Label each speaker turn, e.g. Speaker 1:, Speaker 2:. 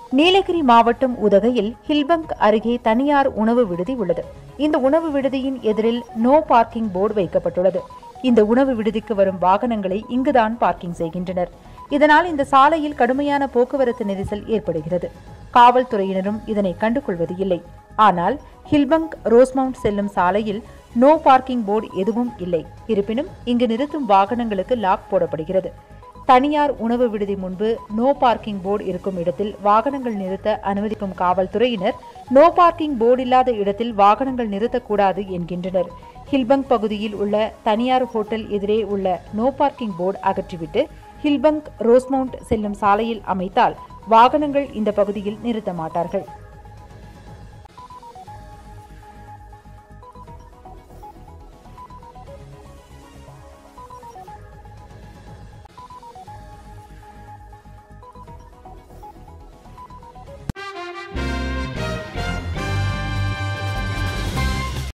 Speaker 1: நீலகிரி மாவட்டம் உதகையில் ஹில்பங்க் அருகே தனியார் உணவு விடுதி உள்ளது இந்த உணவு விடுதியின் எதிரில் நோ பார்க்கிங் போர்டு வைக்கப்பட்டுள்ளது இந்த உணவு விடுதிக்கு வரும் வாகனங்களை இங்குதான் பார்க்கிங் செய்கின்றனர் இதனால் இந்த சாலையில் கடுமையான போக்குவரத்து நெரிசல் ஏற்படுகிறது காவல்துறையினரும் இதனை கண்டுகொள்வது இல்லை ஆனால் ஹில்பங்க் ரோஸ்மவுண்ட் செல்லும் சாலையில் நோ பார்க்கிங் போர்டு எதுவும் இல்லை இருப்பினும் இங்கு நிறுத்தும் வாகனங்களுக்கு லாக் போடப்படுகிறது தனியார் உணவு விடுதி முன்பு நோ பார்க்கிங் போர்டு இருக்கும் இடத்தில் வாகனங்கள் நிறுத்த அனுமதிக்கும் காவல்துறையினர் நோ பார்க்கிங் போர்டு இல்லாத இடத்தில் வாகனங்கள் நிறுத்தக்கூடாது என்கின்றனர் ஹில்பங்க் பகுதியில் உள்ள தனியார் ஹோட்டல் எதிரே உள்ள நோ பார்க்கிங் போர்டு அகற்றிவிட்டு ஹில்பங்க் ரோஸ்மவுண்ட் செல்லும் சாலையில் அமைத்தால் வாகனங்கள் இந்த பகுதியில் நிறுத்த மாட்டார்கள்